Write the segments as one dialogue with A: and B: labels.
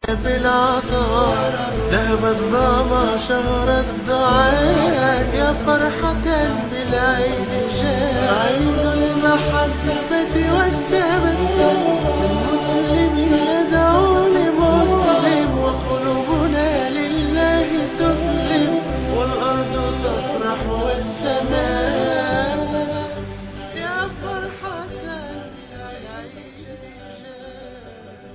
A: في العطاء ذهب الظما شهر الدعاء يا فرحة بالعيد جاء عيد المحبة والتبسم من مسلم يدعو لمسلم وقلوبنا لله تسلم والأرض تفرح والسماء يا فرحة بالعيد جاء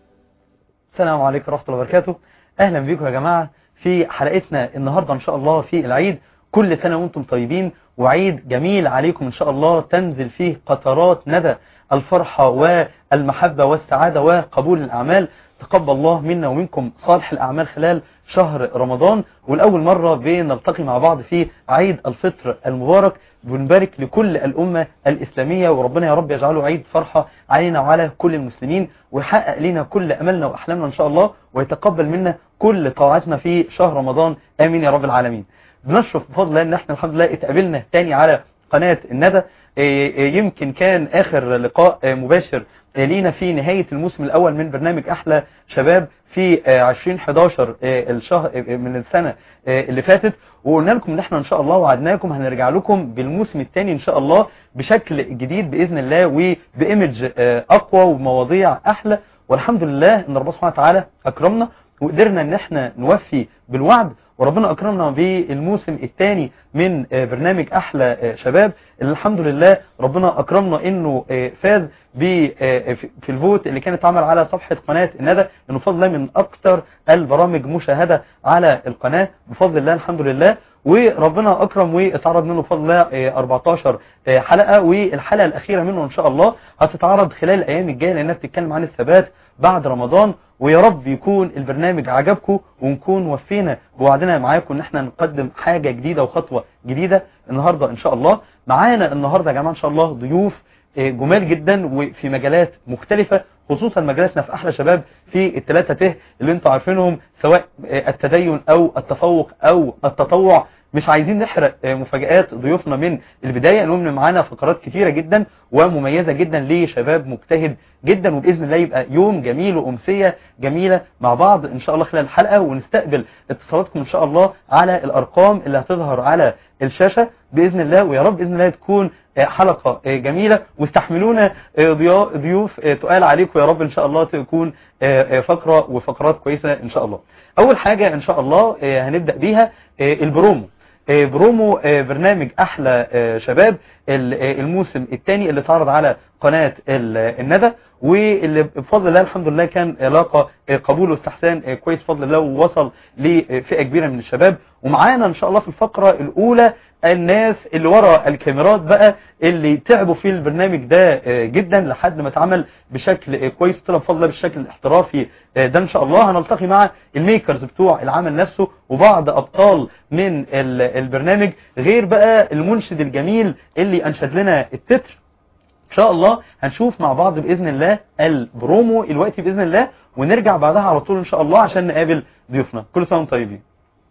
B: السلام عليكم ورحمة الله وبركاته أهلا بكم يا جماعة في حلقتنا النهاردة إن شاء الله في العيد كل سنة وانتم طيبين وعيد جميل عليكم إن شاء الله تنزل فيه قطرات ندى الفرحة والمحبة والسعادة وقبول الأعمال تقبل الله منا ومنكم صالح الأعمال خلال شهر رمضان والأول مرة بنلتقي مع بعض في عيد الفطر المبارك بنبارك لكل الأمة الإسلامية وربنا يا رب يجعله عيد فرحة علينا وعلى كل المسلمين ويحقق لنا كل أملنا وأحلامنا إن شاء الله ويتقبل منا كل طاعتنا في شهر رمضان آمين يا رب العالمين بنشرف بفضل الله ان احنا الحمد لله اتقابلنا تاني على قناة الندى إيه إيه يمكن كان اخر لقاء آه، مباشر آه، لينا في نهاية الموسم الاول من برنامج احلى شباب في آه، 2011 آه، الشهر آه، من السنة آه، اللي فاتت وقلنا لكم ان احنا ان شاء الله وعدناكم هنرجع لكم بالموسم الثاني ان شاء الله بشكل جديد باذن الله وبايمج آه، اقوى ومواضيع احلى والحمد لله ان ربنا سبحانه وتعالى اكرمنا وقدرنا ان احنا نوفي بالوعد وربنا اكرمنا بالموسم الثاني من آه، برنامج احلى آه، شباب اللي الحمد لله ربنا اكرمنا انه آه، فاز ب- آه، في في الفوت اللي كانت عمل على صفحة قناة الندى انه بفضل الله من اكتر البرامج مشاهدة على القناة بفضل الله الحمد لله وربنا اكرم واتعرض منه بفضل الله آه، 14 آه، حلقة والحلقة الاخيرة منه ان شاء الله هتتعرض خلال الايام الجاية لانها بتتكلم عن الثبات بعد رمضان ويا رب يكون البرنامج عجبكم ونكون وفينا بوعدنا معاكم ان احنا نقدم حاجة جديدة وخطوة جديدة النهاردة ان شاء الله معانا النهاردة يا جماعة ان شاء الله ضيوف آه، جمال جدا وفي مجالات مختلفة خصوصا مجالاتنا في احلى شباب في الثلاثة ته اللي انتوا عارفينهم سواء آه، التدين او التفوق او التطوع مش عايزين نحرق آه، مفاجآت ضيوفنا من البداية المهم معانا فقرات كتيرة جدا ومميزة جدا لشباب مجتهد جدا وبإذن الله يبقى يوم جميل وأمسية جميلة مع بعض إن شاء الله خلال الحلقة ونستقبل اتصالاتكم إن شاء الله على الأرقام اللي هتظهر على الشاشة بإذن الله ويا رب بإذن الله تكون آه، حلقة آه، جميلة واستحملونا آه، ضيا- ضيوف آه، تقال عليكم يا رب إن شاء الله تكون آه، آه، فقرة وفقرات كويسة إن شاء الله أول حاجة إن شاء الله آه، هنبدأ بيها آه، البرومو آه، برومو آه، برنامج احلى آه، شباب ال- آه، الموسم الثاني اللي اتعرض على قناة ال- آه، الندى واللي بفضل الله الحمد لله كان لاقى آه، قبول واستحسان آه، كويس بفضل الله ووصل لفئة كبيرة من الشباب ومعانا ان شاء الله في الفقرة الاولى الناس اللي ورا الكاميرات بقى اللي تعبوا في البرنامج ده آه، جدا لحد ما اتعمل بشكل آه، كويس طلع بفضل الله بالشكل الاحترافي آه، ده ان شاء الله هنلتقي مع الميكرز بتوع العمل نفسه وبعض ابطال من ال- البرنامج غير بقى المنشد الجميل اللي انشد لنا التتر ان شاء الله هنشوف مع بعض باذن الله البرومو الوقت باذن الله ونرجع بعدها على طول ان شاء الله عشان نقابل ضيوفنا كل سنه وانتم طيبين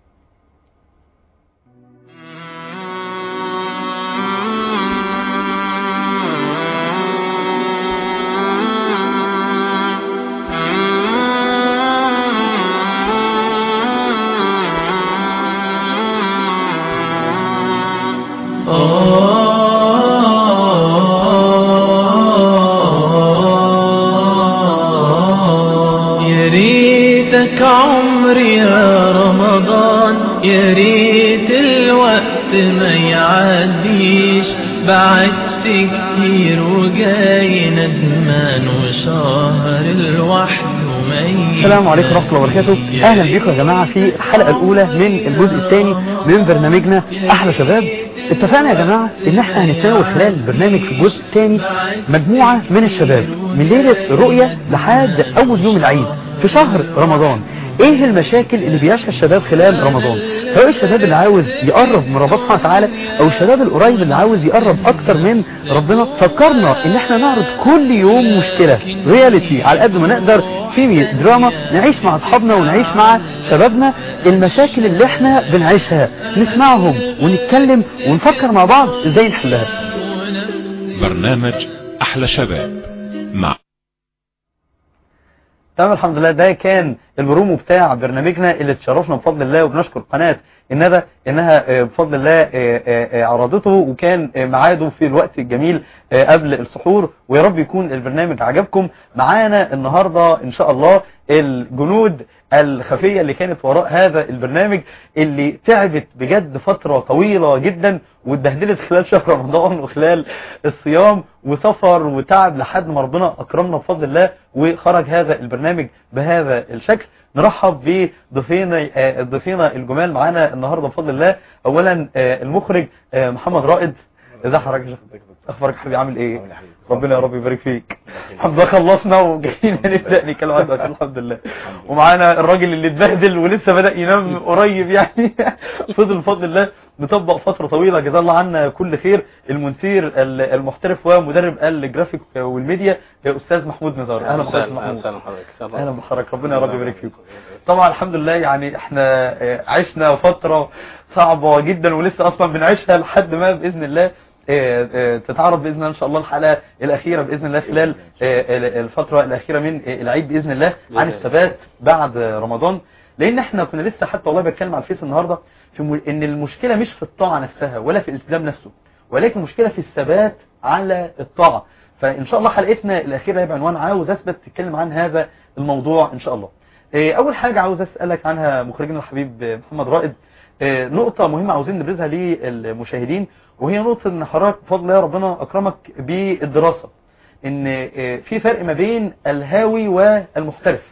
C: يا ريتك عمري يا رمضان يا ريت الوقت ما يعديش بعدت كتير وجاي ندمان وشهر الوحد ما
B: السلام عليكم ورحمة الله وبركاته اهلا بكم يا جماعة في الحلقة الاولى من الجزء الثاني من برنامجنا احلى شباب اتفقنا يا جماعة ان احنا هنتناول خلال البرنامج في الجزء الثاني مجموعة من الشباب من ليلة الرؤية لحد اول يوم العيد في شهر رمضان ايه المشاكل اللي بيعيشها الشباب خلال رمضان سواء الشباب اللي عاوز يقرب من ربنا سبحانه وتعالى او الشباب القريب اللي عاوز يقرب اكتر من ربنا فكرنا ان احنا نعرض كل يوم مشكلة رياليتي على قد ما نقدر في دراما نعيش مع اصحابنا ونعيش مع شبابنا المشاكل اللي احنا بنعيشها نسمعهم ونتكلم ونفكر مع بعض ازاي نحلها
D: برنامج أحلى شباب مع
B: تمام الحمد لله ده كان البرومو بتاع برنامجنا اللي تشرفنا بفضل الله وبنشكر قناة الندى انها آه، بفضل الله آه، آه، آه، عرضته وكان آه، ميعاده في الوقت الجميل آه، قبل السحور ويا رب يكون البرنامج عجبكم معانا النهاردة ان شاء الله الجنود الخفية اللي كانت وراء هذا البرنامج اللي تعبت بجد فترة طويلة جدا واتبهدلت خلال شهر رمضان وخلال الصيام وسفر وتعب لحد ما ربنا اكرمنا بفضل الله وخرج هذا البرنامج بهذا الشكل نرحب بضيفينا آه، ضيفينا الجمال معانا النهارده بفضل الله اولا آه، المخرج آه، محمد رائد ازي حضرتك يا شيخ؟ اخبارك يا حبيبي عامل ايه ربنا يا رب يبارك فيك الحمد لله خلصنا وجايين نبدا نتكلم عنك الحمد لله ومعانا الراجل اللي اتبهدل ولسه بدا ينام قريب يعني فضل بفضل الله مطبق فتره طويله جزاه الله عنا كل خير المنثير ال- المحترف ومدرب الجرافيك والميديا استاذ محمود نزار اهلا بحضرتك محمود اهلا بحضرتك ربنا يا رب يبارك فيكم طبعا الحمد لله يعني احنا آه، عشنا فترة صعبة جدا ولسه اصلا بنعيشها لحد ما باذن الله آه، آه، تتعرض باذن الله ان شاء الله الحلقة الاخيرة باذن الله خلال آه، ال- الفترة الاخيرة من آه، العيد باذن الله عن الثبات بعد رمضان لان احنا كنا لسه حتى والله بتكلم على الفيس النهاردة في م- ان المشكلة مش في الطاعة نفسها ولا في الالتزام نفسه ولكن المشكلة في الثبات على الطاعة فان شاء الله حلقتنا الاخيرة هي بعنوان عاوز اثبت تتكلم عن هذا الموضوع ان شاء الله إيه، اول حاجة عاوز اسألك عنها مخرجنا الحبيب آه، محمد رائد آه، نقطة مهمة عاوزين نبرزها للمشاهدين وهي نقطة ان حضرتك بفضل الله ربنا اكرمك بالدراسة ان آه، في فرق ما بين الهاوي والمحترف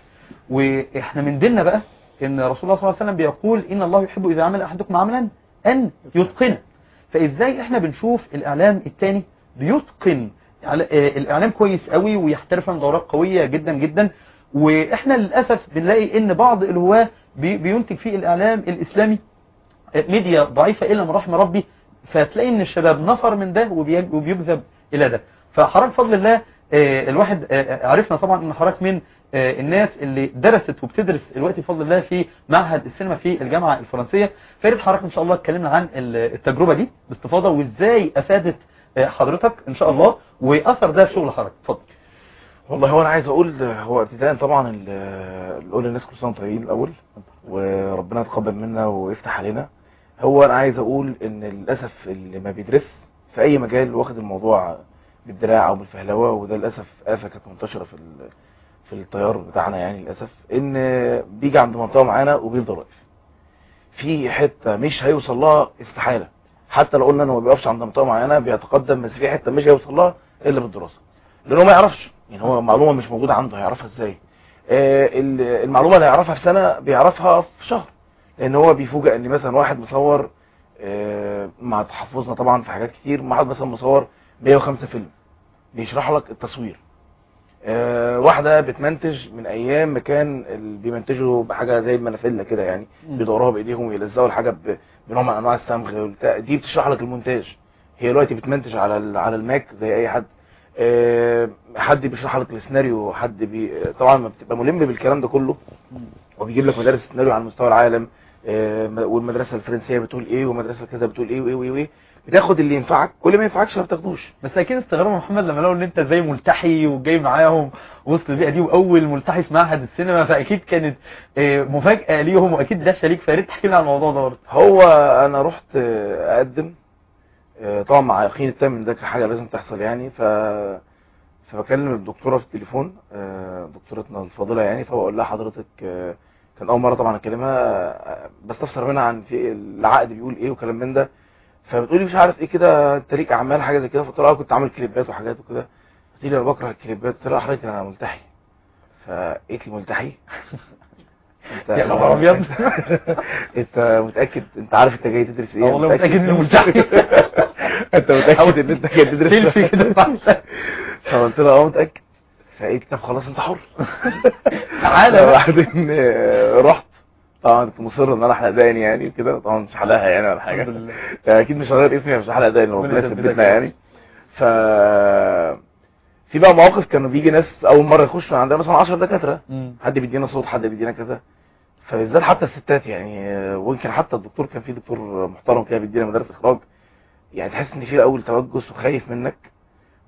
B: واحنا من ديننا بقى ان رسول الله صلى الله عليه وسلم بيقول ان الله يحب اذا عمل احدكم عملا ان يتقنه فازاي احنا بنشوف الاعلام التاني بيتقن على- آه، الاعلام كويس قوي ويحترف عن دورات قوية جدا جدا واحنا للاسف بنلاقي ان بعض الهواة بي- بينتج فيه الاعلام الاسلامي آه، ميديا ضعيفة الا من رحم ربي فتلاقي ان الشباب نفر من ده وبيج- وبيجذب الى ده فحضرتك بفضل الله آه، الواحد آه، عرفنا طبعا ان حضرتك من آه، الناس اللي درست وبتدرس دلوقتي بفضل الله في معهد السينما في الجامعة الفرنسية فياريت حضرتك ان شاء الله اتكلمنا عن ال- التجربة دي باستفاضة وازاي افادت آه، حضرتك ان شاء الله واثر ده في شغل حضرتك اتفضل
E: والله هو انا عايز اقول هو ابتداء طبعا ال- نقول للناس كل سنه وانتم طيبين الاول وربنا يتقبل منا ويفتح علينا هو انا عايز اقول ان للاسف اللي ما بيدرس في اي مجال واخد الموضوع بالدراع او بالفهلوه وده للاسف افه كانت منتشره في ال- في التيار بتاعنا يعني للاسف ان بيجي عند منطقه معانا وبيفضل واقف في حته مش هيوصل لها استحاله حتى لو قلنا انه ما بيقفش عند منطقه معينه بيتقدم بس في حته مش هيوصل لها الا بالدراسه لانه ما يعرفش يعني هو معلومه مش موجوده عنده هيعرفها ازاي آه، ال- المعلومه اللي هيعرفها في سنه بيعرفها في شهر لان هو بيفوجئ ان مثلا واحد مصور آه، مع تحفظنا طبعا في حاجات كتير مع واحد مثلا مصور 105 فيلم بيشرح لك التصوير آه، واحده بتمنتج من ايام ما كان اللي بيمنتجوا بحاجه زي المنافله كده يعني بيدوروها بايديهم ويلزقوا الحاجه ب- بنوع من انواع الصمغ والبتاع. دي بتشرح لك المونتاج هي دلوقتي بتمنتج على ال- على الماك زي اي حد آه، حد بيشرح لك السيناريو حد بي طبعا ما بتبقى ملم بالكلام ده كله وبيجيب لك مدارس السيناريو على مستوى العالم آه، والمدرسه الفرنسيه بتقول ايه والمدرسه كذا بتقول ايه وايه وايه وايه بتاخد اللي ينفعك كل ما ينفعكش ما بتاخدوش
B: بس اكيد استغربوا يا محمد لما لقوا ان انت زي ملتحي وجاي معاهم وسط البيئه دي واول ملتحي في معهد السينما فاكيد كانت آه، مفاجاه ليهم واكيد ده شريك فياريت تحكي لنا عن الموضوع ده برضه
E: هو انا رحت آه، اقدم آه، طبعا مع يقين التام ان ده حاجه لازم تحصل يعني ف فبكلم الدكتوره في التليفون آه، دكتورتنا الفاضله يعني فبقول لها حضرتك آه، كان اول مره طبعا اكلمها آه، بستفسر منها عن في العقد بيقول ايه وكلام من ده فبتقول لي مش عارف ايه كده انت ليك اعمال حاجه زي كده فقلت لها آه، كنت عامل كليبات وحاجات وكده قلت لي انا بكره الكليبات قلت لها حضرتك انا ملتحي فقالت لي ملتحي انت
B: يا خبر ابيض
E: انت متاكد انت عارف انت جاي تدرس ايه
B: آه والله متاكد اني ملتحي
E: انت متاكد ان انت جاي تدرس
B: سيلفي كده بعد-
E: فقلت لها اه متاكد فقالت لي طب خلاص انت حر
B: تعالى بقى.
E: وبعدين آه، رحت طبعا كنت مصر ان انا احلق دقني يعني كده طبعا مش حلقها يعني ولا حاجه
B: الحمد لله
E: اكيد مش هغير اسمي مش هحلق دقني ربنا
B: ربنا يثبتك
E: يثبتنا
B: يا
E: يعني ف في بقى مواقف كانوا بيجي ناس اول مره يخشوا عندنا مثلا 10 دكاتره
B: مم.
E: حد بيدينا صوت حد بيدينا كذا فبالذات حتى الستات يعني آه، ويمكن حتى الدكتور كان في دكتور محترم كده بيدينا مدرس اخراج يعني تحس ان في الاول توجس وخايف منك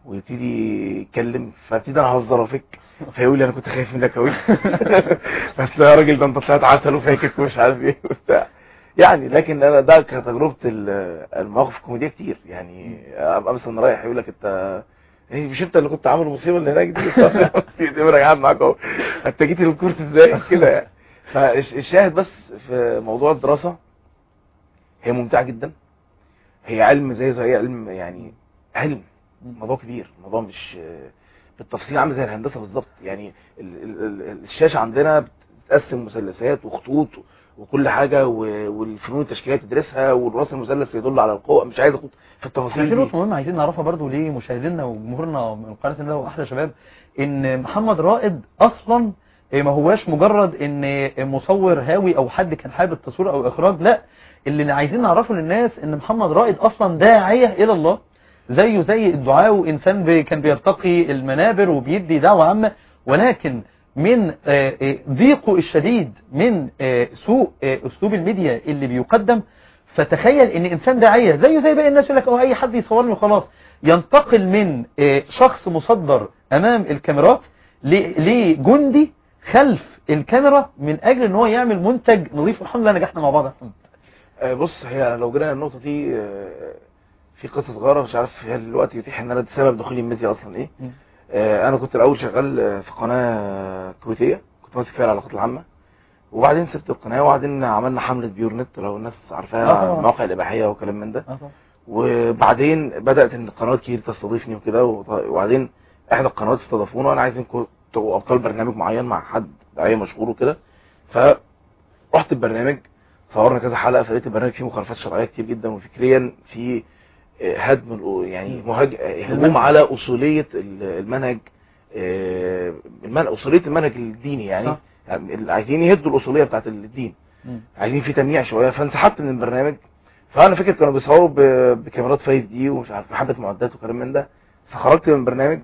E: ويبتدي يتكلم فابتدي انا اهزر وافك فيقول لي انا كنت خايف منك قوي بس يا راجل ده انت طلعت عسل وفاكك ومش عارف ايه وبتاع يعني لكن انا ده كانت تجربه ال- المواقف الكوميديه كتير يعني ابقى مثلا رايح يقول لك انت ايه مش انت اللي كنت عامل المصيبه اللي هناك دي دي انا قاعد معاك اهو انت جيت الكورس ازاي كده يعني فالشاهد بس في موضوع الدراسه هي ممتعه جدا هي علم زي زي علم يعني علم موضوع كبير الموضوع مش بالتفصيل عامل زي الهندسه بالظبط يعني ال- ال- ال- الشاشه عندنا بتتقسم مثلثات وخطوط وكل حاجه و- والفنون التشكيليه تدرسها والراس المثلث يدل على القوه مش عايز اخد في
B: في
E: التفاصيل دي
B: نقطة مهمة عايزين نعرفها برضو لمشاهدينا وجمهورنا من قناة الندى وأحلى شباب إن محمد رائد أصلا ما هواش مجرد إن مصور هاوي أو حد كان حابب تصوير أو إخراج لا اللي عايزين نعرفه للناس إن محمد رائد أصلا داعية إلى الله زيه زي الدعاء وإنسان بي كان بيرتقي المنابر وبيدي دعوة عامة ولكن من آه، آه، ضيقه الشديد من آه، سوء آه، أسلوب الميديا اللي بيقدم فتخيل ان انسان داعيه زيه زي باقي الناس يقول لك اه اي حد يصورني وخلاص ينتقل من آه، شخص مصدر امام الكاميرات ل- لجندي خلف الكاميرا من اجل ان هو يعمل منتج نظيف الحمد لله نجحنا مع بعض يا محمد
E: آه، بص هي لو جينا النقطه دي آه، في قصه صغيره مش عارف هل الوقت يتيح ان انا ده سبب دخولي الميديا اصلا ايه
B: مم.
E: آه، انا كنت الاول شغال آه، في قناه كويتيه كنت ماسك فيها العلاقات العامه وبعدين سبت القناه وبعدين عملنا حمله بيورنت لو الناس
B: آه
E: عارفاها
B: طبعا.
E: المواقع الاباحيه وكلام من ده
B: آه طبعا.
E: وبعدين بدات ان قنوات كتير تستضيفني وكده وط- وبعدين احدى القنوات استضافونا وانا عايزين كو- تبقوا ابطال برنامج معين مع حد داعيه مشهور وكده فرحت البرنامج صورنا كذا حلقه فلقيت البرنامج فيه مخالفات شرعيه كتير جدا وفكريا في آه، هدم الأ- يعني مهاج... آه، هجوم على اصوليه ال- المنهج آه، المن... اصوليه المنهج الديني يعني
B: صح.
E: يعني اللي عايزين يهدوا الاصوليه بتاعت الدين
B: مم.
E: عايزين في تمييع شويه فانسحبت من البرنامج فانا فاكر كانوا بيصوروا ب- بكاميرات 5 دي ومش عارف حبه معدات وكلام من ده فخرجت من البرنامج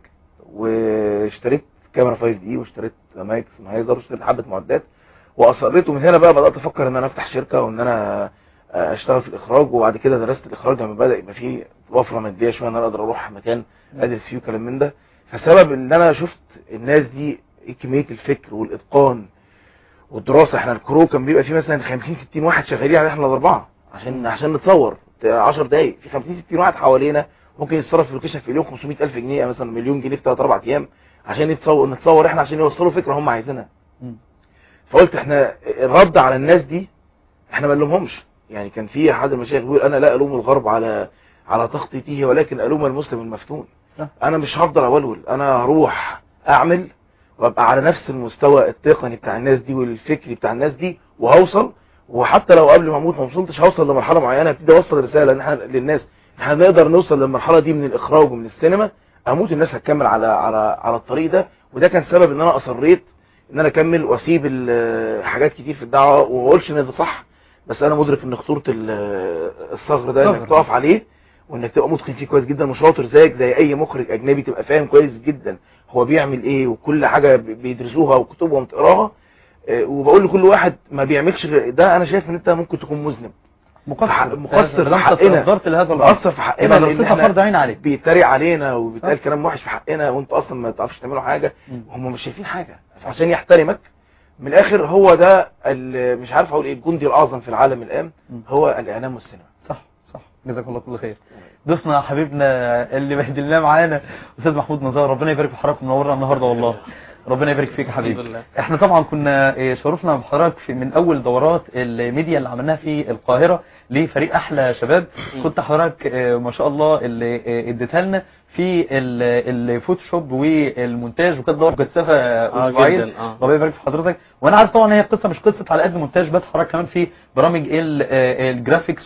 E: واشتريت كاميرا 5 دي واشتريت مايك سنهايزر واشتريت حبه معدات واصريت ومن هنا بقى بدات افكر ان انا افتح شركه وان انا اشتغل في الاخراج وبعد كده درست الاخراج لما بدا يبقى فيه وفره ماديه شويه ان انا اقدر اروح مكان ادرس فيه وكلام من ده فسبب ان انا شفت الناس دي ايه كميه الفكر والاتقان والدراسه احنا الكرو كان بيبقى فيه مثلا 50 60 واحد شغالين على احنا الاربعه عشان عشان نتصور 10 دقايق في 50 60 واحد حوالينا ممكن يتصرف في اللوكيشن في اليوم 500000 جنيه مثلا مليون جنيه في 3 4 ايام عشان يتصور نتصور احنا عشان يوصلوا فكره هم عايزينها
B: مم.
E: فقلت احنا الرد على الناس دي احنا ما نلومهمش يعني كان في احد المشايخ بيقول انا لا الوم الغرب على على تخطيطه ولكن الوم المسلم المفتون
B: صح.
E: انا مش هفضل اولول انا هروح اعمل وابقى على نفس المستوى التقني بتاع الناس دي والفكري بتاع الناس دي وهوصل وحتى لو قبل ما اموت ما وصلتش هوصل لمرحله معينه ابتدي اوصل رساله ان احنا للناس احنا نقدر نوصل للمرحله دي من الاخراج ومن السينما اموت الناس هتكمل على على على الطريق ده وده كان سبب ان انا اصريت ان انا اكمل واسيب ال- حاجات كتير في الدعوه وما اقولش ان ده صح بس انا مدرك ان خطوره ال- الثغر ده انك
B: ثغر.
E: تقف عليه وانك تبقى متقن فيه كويس جدا وشاطر زيك زي اي مخرج اجنبي تبقى فاهم كويس جدا هو بيعمل ايه وكل حاجه بي- بيدرسوها وكتبهم تقراها آه، وبقول لكل واحد ما بيعملش غير ده انا شايف ان انت ممكن تكون مذنب
B: مقصر
E: مقصر في
B: لم
E: حقنا.
B: تصدرت لهذا الامر
E: مقصر في حقنا
B: يبقى
E: لأن
B: درستها
E: إحنا
B: فرض عين عليك
E: بيتريق علينا وبيتقال
B: صح.
E: كلام وحش في حقنا وانتوا اصلا ما تعرفش تعملوا حاجه
B: مم.
E: هم مش شايفين حاجه بس عشان يحترمك من الاخر هو ده ال- مش عارف اقول ايه الجندي الاعظم في العالم الان
B: مم.
E: هو الاعلام والسينما
B: صح صح جزاك الله كل خير ضيفنا حبيبنا اللي بهدلناه معانا استاذ محمود نزار ربنا يبارك في حضرتك منورنا النهارده والله ربنا يبارك فيك يا حبيبي
F: الحمد لله.
B: احنا طبعا كنا إيه، شرفنا بحضرتك في من اول دورات الميديا اللي عملناها في القاهره لفريق احلى شباب كنت حضرتك إيه، ما شاء الله اللي إيه، اديتها لنا في ال- الفوتوشوب والمونتاج وكانت دوره مكثفه اسبوعين
F: جداً، آه.
B: ربنا يبارك في حضرتك وانا عارف طبعا هي قصه مش قصه على قد مونتاج بس حضرتك كمان في برامج ال- آه، الجرافيكس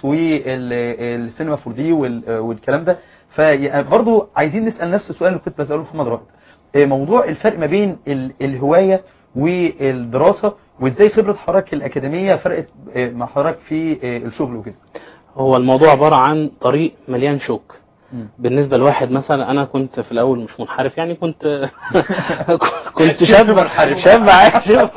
B: والسينما 4 دي والكلام ده فبرضه عايزين نسال نفس السؤال اللي كنت بساله محمد رائد آه، موضوع الفرق ما بين ال- الهوايه والدراسه وازاي خبره حضرتك الاكاديميه فرقت آه، مع حضرتك في آه، الشغل وكده
F: هو الموضوع عبارة عن طريق مليان شوك
B: مم.
F: بالنسبة لواحد مثلا أنا كنت في الأول مش منحرف يعني كنت كنت شاب شاب عادي شاب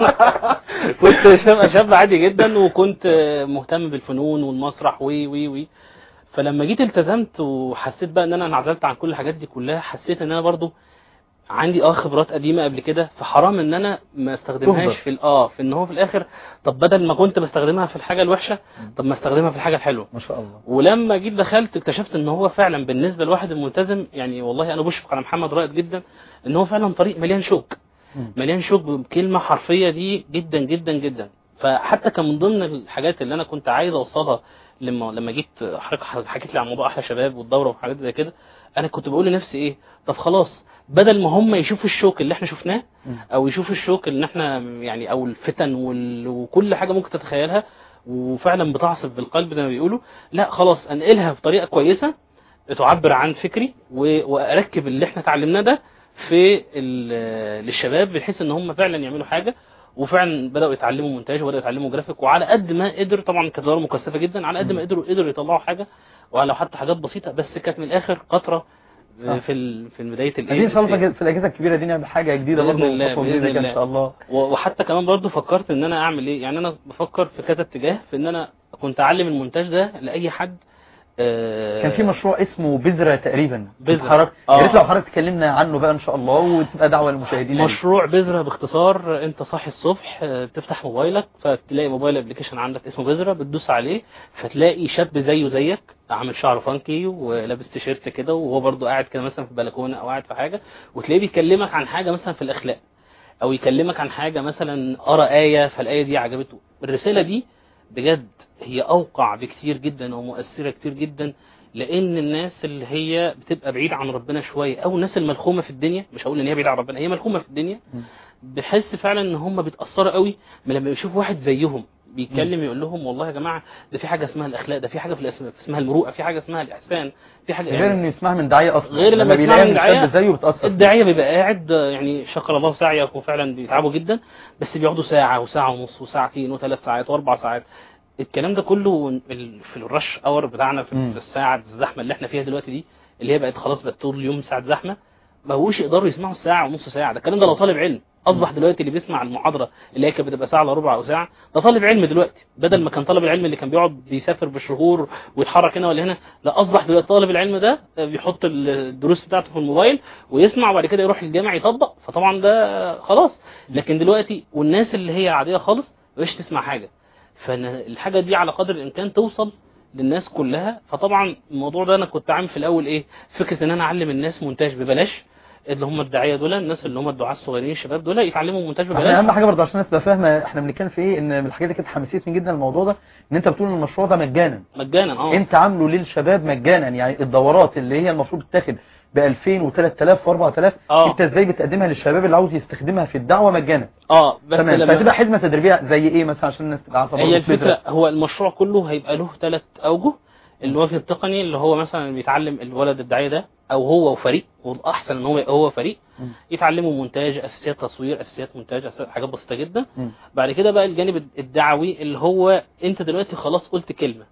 F: كنت شاب, شاب عادي جدا وكنت مهتم بالفنون والمسرح وي وي وي فلما جيت التزمت وحسيت بقى ان انا انعزلت عن كل الحاجات دي كلها حسيت ان انا برضو عندي اه خبرات قديمه قبل كده فحرام ان انا ما استخدمهاش
B: تهدر.
F: في ال- اه في ان هو في الاخر طب بدل ما كنت بستخدمها في الحاجه الوحشه طب ما استخدمها في الحاجه الحلوه
B: ما شاء الله
F: ولما جيت دخلت اكتشفت ان هو فعلا بالنسبه لواحد الملتزم يعني والله انا بشفق على محمد رائد جدا ان هو فعلا طريق مليان شوك
B: مم.
F: مليان شوك بكلمه حرفيه دي جدا جدا جدا فحتى كان من ضمن الحاجات اللي انا كنت عايز اوصلها لما لما جيت حضرتك حكيت لي عن موضوع احلى شباب والدوره وحاجات زي كده انا كنت بقول لنفسي ايه طب خلاص بدل ما هم يشوفوا الشوك اللي احنا شفناه
B: مم.
F: او يشوفوا الشوك اللي احنا يعني او الفتن وال... وكل حاجه ممكن تتخيلها وفعلا بتعصف بالقلب زي ما بيقولوا لا خلاص انقلها بطريقه كويسه تعبر عن فكري و... واركب اللي احنا اتعلمناه ده في ال... للشباب بحيث ان هم فعلا يعملوا حاجه وفعلا بداوا يتعلموا مونتاج وبداوا يتعلموا جرافيك وعلى قد ما قدروا طبعا كانت ظاهره مكثفه جدا على قد ما قدروا قدروا يطلعوا حاجه ولو حتى حاجات بسيطه بس كانت من الاخر قطره
B: صح.
F: في ال... في بدايه الايه
B: عايزين ان شاء الله في الاجهزه الكبيره دي نعمل حاجه جديده
F: بإذن
B: برضه
F: الله،
B: خطوة
F: بإذن
B: جديدة كده
F: الله.
B: ان شاء الله
F: و- وحتى كمان برضو فكرت ان انا اعمل ايه يعني انا بفكر في كذا اتجاه في ان انا كنت اعلم المونتاج ده لاي حد آه،
B: كان في مشروع اسمه بذرة تقريبا
F: بذرة.
B: حضرتك
F: آه.
B: يا ريت لو حضرتك تكلمنا عنه بقى ان شاء الله وتبقى دعوه للمشاهدين ليه.
F: مشروع بذرة باختصار انت صاحي الصبح آه، بتفتح موبايلك فتلاقي موبايل ابلكيشن عندك اسمه بذرة بتدوس عليه فتلاقي شاب زيه زيك عامل شعره فانكي ولابس تيشيرت كده وهو برضو قاعد كده مثلا في البلكونه او قاعد في حاجه وتلاقيه بيكلمك عن حاجه مثلا في الاخلاق او يكلمك عن حاجه مثلا قرا ايه فالايه دي عجبته الرساله دي بجد هي اوقع بكتير جدا ومؤثره كتير جدا لان الناس اللي هي بتبقى بعيد عن ربنا شويه او الناس الملخومه في الدنيا مش هقول ان هي بعيده عن ربنا هي ملخومه في الدنيا
B: م.
F: بحس فعلا ان هم بيتاثروا قوي من لما يشوف واحد زيهم بيتكلم يقول لهم والله يا جماعه ده في حاجه اسمها الاخلاق ده في حاجه في الاسم اسمها المروءه في حاجه اسمها الاحسان في حاجه
B: غير انه يسمعها من داعيه اصلا
F: غير لما يسمعها
B: بيلاقي
F: من
B: إن
F: داعية،
B: شاب زيه بتاثر
F: الداعيه بيبقى قاعد آه، يعني شكر الله سعيك وفعلا بيتعبوا جدا بس بيقعدوا ساعه وساعه ونص وساعتين وثلاث ساعات واربع ساعات الكلام ده كله ال- في الرش اور بتاعنا في
B: مم.
F: في الساعه الزحمه اللي احنا فيها دلوقتي دي اللي هي بقت خلاص بقت طول اليوم ساعه زحمه ما بقوش يقدروا يسمعوا الساعه ونص ساعه ده الكلام ده لو طالب علم اصبح دلوقتي اللي بيسمع المحاضره اللي هي كانت بتبقى ساعه الا ربع او ساعه ده طالب علم دلوقتي بدل ما كان طالب العلم اللي كان بيقعد بيسافر بالشهور ويتحرك هنا ولا هنا لا اصبح دلوقتي طالب العلم ده بيحط الدروس بتاعته في الموبايل ويسمع وبعد كده يروح الجامع يطبق فطبعا ده خلاص لكن دلوقتي والناس اللي هي عاديه خالص مش تسمع حاجه فالحاجه دي على قدر الامكان توصل للناس كلها فطبعا الموضوع ده انا كنت عامل في الاول ايه فكره ان انا اعلم الناس مونتاج ببلاش اللي هم الداعيه دول الناس اللي هم الدعاة الصغيرين الشباب دول يتعلموا مونتاج
B: احنا
F: ببلاش
B: اهم حاجه برضه عشان الناس تبقى فاهمه احنا بنتكلم في ايه ان من الحاجات اللي كانت حمستني جدا الموضوع ده ان انت بتقول ان المشروع ده مجانا
F: مجانا اه
B: انت عامله للشباب مجانا يعني الدورات اللي هي المفروض تتاخد ب 2000 و3000 و4000
F: اه.
B: انت ازاي بتقدمها للشباب اللي عاوز يستخدمها في الدعوه مجانا
F: اه بس
B: تمام
F: لما
B: فتبقى حزمه تدريبيه زي ايه مثلا عشان الناس تبقى عارفه
F: هي
B: برضه
F: الفكره
B: الفكرة.
F: هو المشروع كله هيبقى له ثلاث اوجه الوجه التقني اللي هو مثلا بيتعلم الولد الداعيه ده او هو وفريق والاحسن ان هو يبقى هو فريق
B: مم.
F: يتعلموا مونتاج اساسيات تصوير اساسيات مونتاج أساسيات حاجات بسيطه جدا
B: مم.
F: بعد كده بقى الجانب الدعوي اللي هو انت دلوقتي خلاص قلت كلمه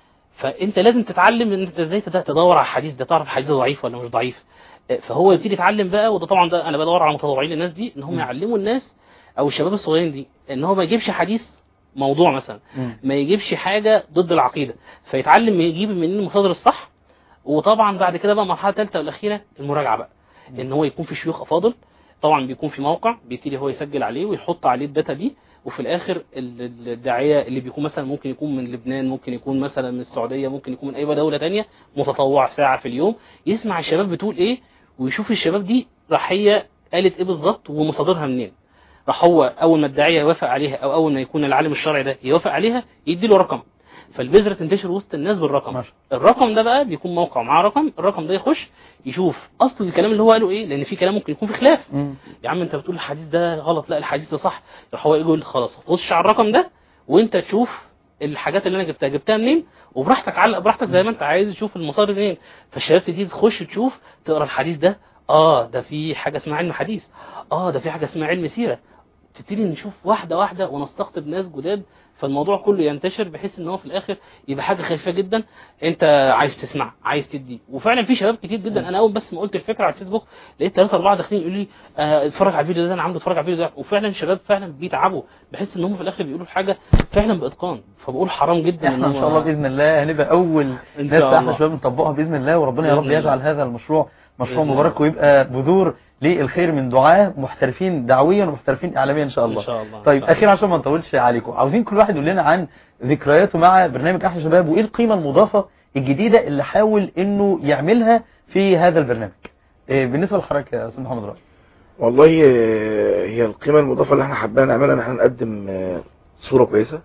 F: فانت لازم تتعلم ان انت ازاي تبدا تدور على الحديث ده تعرف الحديث ده ضعيف ولا مش ضعيف فهو يبتدي يتعلم بقى وده طبعا ده انا بدور على متطوعين للناس دي ان هم
B: مم.
F: يعلموا الناس او الشباب الصغيرين دي ان هو ما يجيبش حديث موضوع مثلا
B: مم.
F: ما يجيبش حاجه ضد العقيده فيتعلم يجيب منين المصادر الصح وطبعا بعد كده بقى المرحله الثالثه والاخيره المراجعه بقى ان هو يكون في شيوخ افاضل طبعا بيكون في موقع بيبتدي هو يسجل عليه ويحط عليه الداتا دي وفي الاخر ال- ال- الداعيه اللي بيكون مثلا ممكن يكون من لبنان ممكن يكون مثلا من السعوديه ممكن يكون من اي دوله تانية متطوع ساعه في اليوم يسمع الشباب بتقول ايه ويشوف الشباب دي راح هي قالت ايه بالظبط ومصادرها منين راح هو اول ما الداعيه يوافق عليها او اول ما يكون العالم الشرعي ده يوافق عليها يدي له رقم فالبذره تنتشر وسط الناس بالرقم
B: ماشي.
F: الرقم ده بقى بيكون موقع معاه رقم الرقم ده يخش يشوف اصل الكلام اللي هو قاله ايه لان في كلام ممكن يكون في خلاف
B: مم.
F: يا عم انت بتقول الحديث ده غلط لا الحديث ده صح يروح هو يقول خلاص خش على الرقم ده وانت تشوف الحاجات اللي انا جبتها جبتها منين وبراحتك علق براحتك زي ما انت عايز تشوف المصادر منين فالشباب تبتدي تخش تشوف تقرا الحديث ده اه ده في حاجه اسمها علم حديث اه ده في حاجه اسمها علم سيره تبتدي نشوف واحده واحده ونستقطب ناس جداد فالموضوع كله ينتشر بحيث ان هو في الاخر يبقى حاجه خفيفه جدا انت عايز تسمع عايز تدي وفعلا في شباب كتير جدا انا اول بس ما قلت الفكره على الفيسبوك لقيت ثلاثه اربعه داخلين يقولوا لي آه اتفرج على الفيديو ده انا عامله اتفرج على الفيديو ده وفعلا الشباب فعلا بيتعبوا بحس ان هم في الاخر بيقولوا حاجه فعلا باتقان فبقول حرام جدا
B: احنا ان شاء الله باذن الله هنبقى اول
F: إن
B: ناس
F: شاء
B: احنا
F: الله.
B: شباب نطبقها باذن الله وربنا يا
F: بإذن
B: رب
F: الله.
B: يجعل هذا المشروع مشروع
F: بإذن
B: مبارك
F: الله.
B: ويبقى بذور للخير من دعاة محترفين دعويا ومحترفين اعلاميا ان شاء الله
F: إن شاء الله.
B: طيب
F: إن شاء الله.
B: اخيرا عشان ما نطولش عليكم عاوزين كل واحد يقول لنا عن ذكرياته مع برنامج احلى شباب وايه القيمه المضافه الجديده اللي حاول انه يعملها في هذا البرنامج إيه بالنسبه لحضرتك يا استاذ محمد رائع
E: والله آه، هي القيمة المضافة اللي احنا حابين نعملها ان احنا نقدم آه، صورة كويسة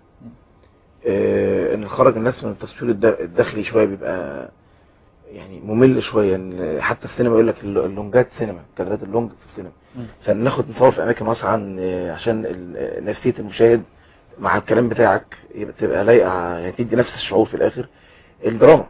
E: آه، ان نخرج الناس من التصوير الد- الداخلي شوية بيبقى يعني ممل شوية إن حتى السينما يقول لك الل- اللونجات سينما كادرات اللونج في السينما
B: مم.
E: فناخد نصور في اماكن واسعة إن- عشان ال- نفسية المشاهد مع الكلام بتاعك يبقى تبقى لايقة يعني تدي نفس الشعور في الاخر الدراما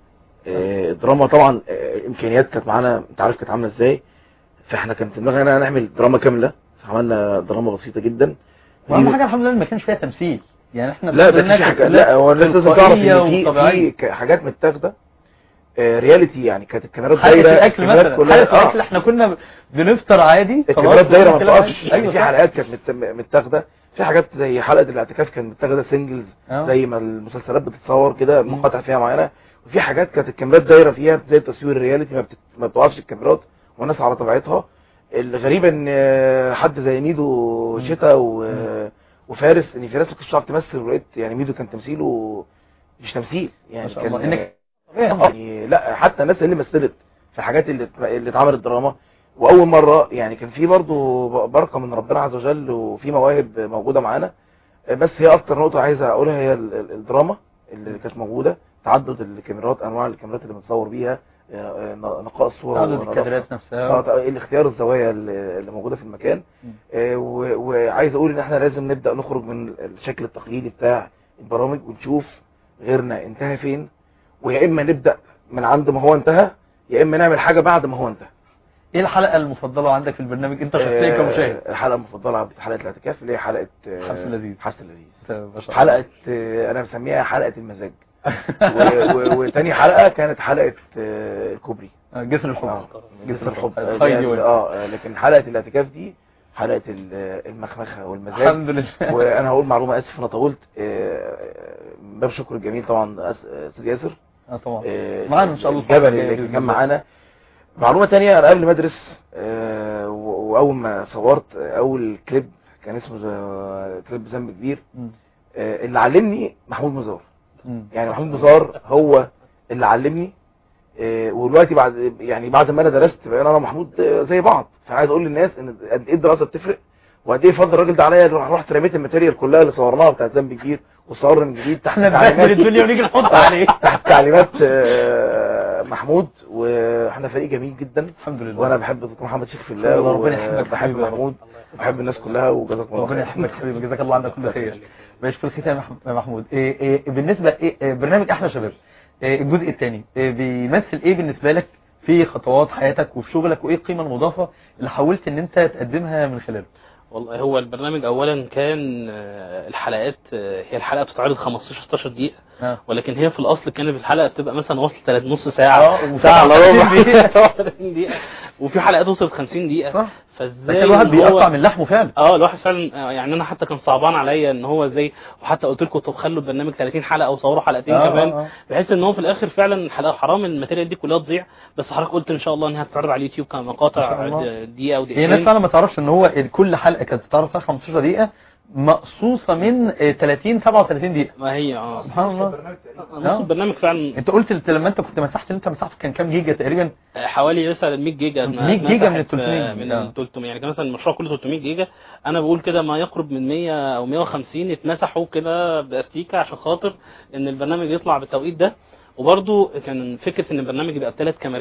E: آه، الدراما طبعا آه، الامكانيات كانت معانا انت عارف كانت عامله ازاي فاحنا كان في دماغنا نعمل دراما كامله عملنا دراما بسيطه جدا
B: واهم
E: دي-
B: حاجه الحمد لله ما كانش فيها تمثيل يعني احنا
E: لا ده
B: الحمد
E: في
B: لله
E: حاجه
B: كانت
E: لا هو الناس لازم تعرف
B: تلقائية
E: ان في
B: وطبيعية.
E: في ك- حاجات متاخده آه، رياليتي يعني كانت الكاميرات
B: حلقه
E: دايره
B: الاكل
E: الكاميرات
B: مثلا
E: كلها-
B: حلقه
E: آه.
B: الاكل احنا كنا بنفطر عادي
E: الكاميرات دايره ما
B: ونتكلم
E: بتقفش
B: عادي.
E: يعني
B: ايوه
E: في
B: صح.
E: حلقات كانت مت- متاخده في حاجات زي حلقه الاعتكاف كانت متاخده سنجلز
B: آه.
E: زي ما المسلسلات بتتصور كده مقاطع فيها معينه وفي حاجات كانت الكاميرات دايره فيها زي تصوير الرياليتي ما, بتت... ما بتوقفش الكاميرات والناس على طبيعتها الغريبه ان آه، حد زي ميدو شتا و... وفارس ان فارس ما كانتش بتعرف تمثل ولقيت يعني ميدو كان تمثيله مش تمثيل يعني
B: ما شاء
E: كان
B: الله. إنك-
E: يعني لا حتى الناس اللي مثلت في الحاجات اللي اللي اتعملت دراما واول مره يعني كان في برضو بركه من ربنا عز وجل وفي مواهب موجوده معانا بس هي اكتر نقطه عايز اقولها هي ال- ال- الدراما اللي كانت موجوده تعدد الكاميرات انواع الكاميرات اللي بنصور بيها آه، آه، نقاء الصوره
B: عدد
E: ونظافة.
B: الكادرات
E: اه
B: نفسها
E: طبعاً الاختيار الزوايا اللي اللي موجوده في المكان
B: مم.
E: آه، و- وعايز اقول ان احنا لازم نبدا نخرج من الشكل التقليدي بتاع البرامج ونشوف غيرنا انتهى فين ويا اما نبدا من عند ما هو انتهى يا اما نعمل حاجه بعد ما هو انتهى
B: ايه الحلقه المفضله عندك في البرنامج انت شخصيا
E: آه،
B: كمشاهد
E: الحلقه المفضله حلقه الاعتكاف اللي هي حلقه آه،
B: حبس اللذيذ.
E: حبس اللذيذ
B: ما شاء الله.
E: حلقه آه، انا مسميها حلقه المزاج و- و- وتاني حلقه كانت حلقه آه، الكوبري
B: آه، جسر الحب
E: اه جسر الحب
B: آه،
E: آه،
B: خيدي
E: دي-
B: وين.
E: اه لكن حلقه الاعتكاف دي حلقه ال- المخمخه والمزاج
B: الحمد لله
E: وانا هقول معلومه اسف انا طولت آه، باب شكر الجميل طبعا أس- استاذ ياسر
B: اه طبعا
E: آه،
B: معانا إن شاء الله
E: الجبل
B: الفترة الجاية
E: اللي
B: بإذن
E: كان
B: الله.
E: معانا معلومه تانية انا قبل ما ادرس آه، و- واول ما صورت اول كليب كان اسمه ز- كليب ذنب كبير
B: مم.
E: آه، اللي علمني محمود مزار
B: مم.
E: يعني محمود مزار هو اللي علمني آه، ودلوقتي بعد يعني بعد ما انا درست بقينا انا ومحمود آه، زي بعض فعايز اقول للناس ان قد ايه الدراسه بتفرق وقد ايه فضل الراجل ده عليا رح- رحت رميت الماتيريال كلها اللي صورناها بتاعت ذنب كبير وصورنا من جديد تحت
B: احنا نبهدل الدنيا ونيجي نحط عليه
E: تحت تعليمات آه، محمود واحنا فريق جميل جدا
B: الحمد لله
E: وانا بحب دكتور محمد شيخ في الله
B: الله ربنا يحبك
E: وبحب
B: حبيبي يا رب.
E: محمود وبحب الناس كلها وجزاكم الله
B: ربنا
E: خير
B: يحبك حبيبي جزاك الله عنك كل خير ماشي في الختام يا مح- يا محمود إيه إيه بالنسبه إيه إيه برنامج احلى شباب إيه الجزء الثاني إيه بيمثل ايه بالنسبه لك في خطوات حياتك وفي شغلك وايه القيمه المضافه اللي حاولت ان انت تقدمها من خلاله
F: والله هو البرنامج اولا كان آه، الحلقات آه، هي الحلقه بتتعرض 15 16 دقيقه
B: آه.
F: ولكن هي في الاصل كانت الحلقه بتبقى مثلا وصلت ثلاث نص ساعه
B: آه،
F: ساعه الا
B: وسبعة
F: ربع
B: دقيقة.
F: 37 دقيقه وفي حلقات وصلت 50 دقيقه
B: صح
F: فازاي
B: فكان الواحد
F: إن هو-
B: بيقطع من لحمه فعلا
F: اه الواحد فعلا آه، يعني انا حتى كان صعبان عليا ان هو ازاي وحتى قلت لكم طب خلوا البرنامج 30 حلقه وصوروا حلقتين
B: آه،
F: كمان
B: آه، آه.
F: بحيث ان هو في الاخر فعلا الحلقه حرام الماتيريال دي كلها تضيع بس حضرتك قلت ان شاء الله انها هتتعرض على اليوتيوب
B: إن
F: كمقاطع
B: شاء الله.
F: د- دقيقه او
B: هي
F: دقيقتين
B: الناس فعلا ما تعرفش ان هو كل حلقه كانت بتتعرض ساعه 15 دقيقه مقصوصه من آه، 30 37 دقيقه
F: ما هي اه
B: سبحان الله
F: نص البرنامج فعلا
B: انت قلت لت- لما انت كنت مسحت اللي انت مسحته كان كام جيجا تقريبا
F: حوالي مثلا 100 جيجا
B: 100 جيجا من ال
F: اتمسحت،
B: 300
F: آه، من
B: آه.
F: ال 300 يعني كان مثلا المشروع كله 300 جيجا انا بقول كده ما يقرب من 100 او 150 اتمسحوا كده باستيكه عشان خاطر ان البرنامج يطلع بالتوقيت ده وبرده كان فكره ان البرنامج يبقى بثلاث كاميرات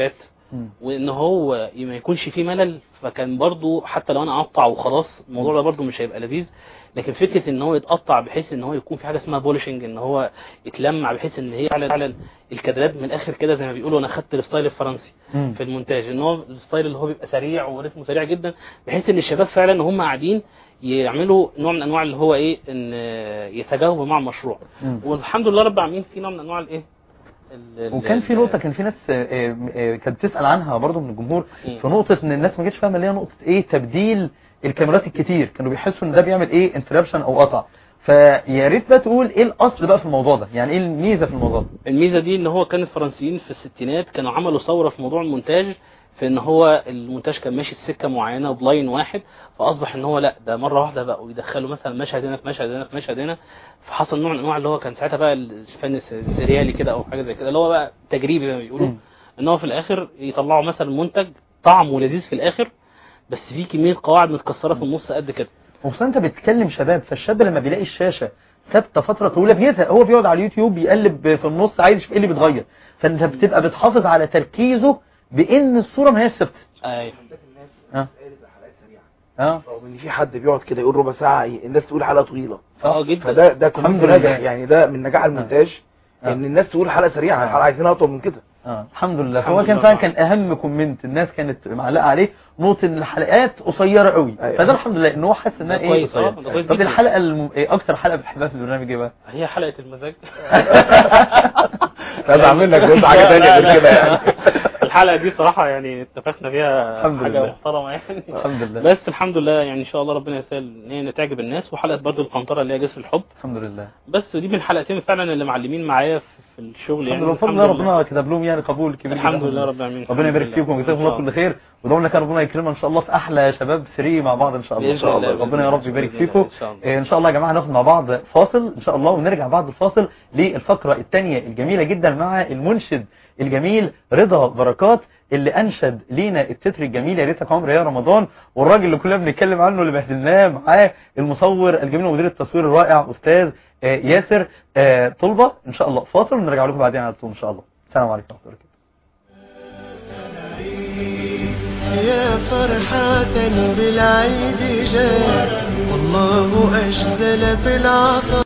B: مم.
F: وان هو ما يكونش فيه ملل فكان برضو حتى لو انا اقطع وخلاص الموضوع ده برضو مش هيبقى لذيذ لكن فكره ان هو يتقطع بحيث ان هو يكون في حاجه اسمها بولشنج ان هو يتلمع بحيث ان هي فعلا فعلا الكادرات من الاخر كده زي ما بيقولوا انا خدت الستايل الفرنسي
B: مم.
F: في المونتاج ان هو الستايل اللي هو بيبقى سريع ورتمه سريع جدا بحيث ان الشباب فعلا وهم قاعدين يعملوا نوع من انواع اللي هو ايه ان يتجاوبوا مع المشروع
B: مم.
F: والحمد لله رب العالمين في نوع من انواع الايه ال- ال-
B: وكان في
F: ال-
B: نقطة كان في ناس آه، آه، آه، كانت تسأل عنها برضو من الجمهور
F: مم.
B: في نقطة ان الناس ما كانتش فاهمة اللي هي نقطة ايه تبديل الكاميرات الكتير كانوا بيحسوا ان ده بيعمل ايه انتربشن او قطع فيا ريت بقى تقول ايه الاصل بقى في الموضوع ده يعني ايه الميزة في الموضوع ده
F: الميزه دي ان هو كان الفرنسيين في الستينات كانوا عملوا ثوره في موضوع المونتاج في ان هو المونتاج كان ماشي في سكه معينه بلاين واحد فاصبح ان هو لا ده مره واحده بقوا يدخلوا مثلا مشهد هنا في مشهد هنا في مشهد هنا فحصل نوع من انواع اللي هو كان ساعتها بقى الفن السريالي كده او حاجه زي كده اللي هو بقى تجريبي زي ما بيقولوا
B: مم.
F: ان هو في الاخر يطلعوا مثلا منتج طعمه لذيذ في الاخر بس فيه كميه قواعد متكسره في النص قد كده
B: وخصوصا انت بتتكلم شباب فالشاب لما بيلاقي الشاشة ثابته فتره طويله بيزهق هو بيقعد على اليوتيوب يقلب في النص عايز يشوف ايه اللي بيتغير فانت بتبقى بتحافظ على تركيزه بان الصوره ما هيش ثابته
F: ايوه
B: اه اه
E: رغم ان في حد بيقعد كده يقول ربع ساعه الناس تقول حلقه طويله
F: اه جدا
E: فده ده كومنت
B: الحمد لله.
E: ناجح يعني ده من نجاح المونتاج
B: آه.
E: ان الناس تقول حلقه سريعه الحلقه عايزينها اطول من كده
B: اه الحمد لله
F: الحمد
B: فهو كان
F: لله
B: فعلا
F: طبعا.
B: كان اهم كومنت الناس كانت معلقه عليه نقطه ان الحلقات قصيره قوي
E: أيوة.
B: فده الحمد لله ان هو حاسس انها
F: ده
B: ايه
F: كويس،
B: قصيره
F: آه، ده كويس
B: طب
F: جدا.
B: الحلقه الم... إيه اكتر حلقه بتحبها في البرنامج ايه بقى
F: هي حلقه المزاج
E: ازعل منك قلت حاجه ثانيه غير كده يعني
F: الحلقه دي صراحه يعني اتفقنا فيها
B: الحمد
F: حاجه
B: لله.
F: محترمه يعني
B: الحمد لله
F: بس الحمد لله يعني ان شاء الله ربنا يسهل ان هي تعجب الناس وحلقه برضو القنطره اللي هي جسر الحب
B: الحمد لله
F: بس دي من الحلقتين فعلا اللي معلمين معايا في في الشغل
B: الحمد
F: يعني
B: لله بفضل الله ربنا كتب لهم يعني قبول كبير
F: الحمد
B: جداً.
F: لله رب العالمين
B: ربنا
F: الحمد
B: يبارك
F: لله.
B: فيكم ويجزاكم الله
F: إن شاء
B: كل خير ودعونا كان ربنا يكرمنا ان شاء الله في احلى شباب سري مع بعض ان شاء الله
F: بإذن الله، بإذن
B: ربنا يا
F: الله،
B: رب يبارك
F: بإذن
B: فيكم
F: الله، إن شاء الله.
B: إيه، ان شاء الله يا جماعه ناخد مع بعض فاصل ان شاء الله ونرجع بعد الفاصل للفقره الثانيه الجميله جدا مع المنشد الجميل رضا بركات اللي انشد لينا التتر الجميل يا ريتك عمر يا رمضان والراجل اللي كلنا بنتكلم عنه اللي بهدلناه معاه المصور الجميل ومدير التصوير الرائع استاذ آه، ياسر آه، طلبه ان شاء الله فاصل ونرجع لكم بعدين على طول ان شاء الله السلام عليكم ورحمه الله وبركاته
A: يا فرحة بالعيد جاء والله أجزل في العطاء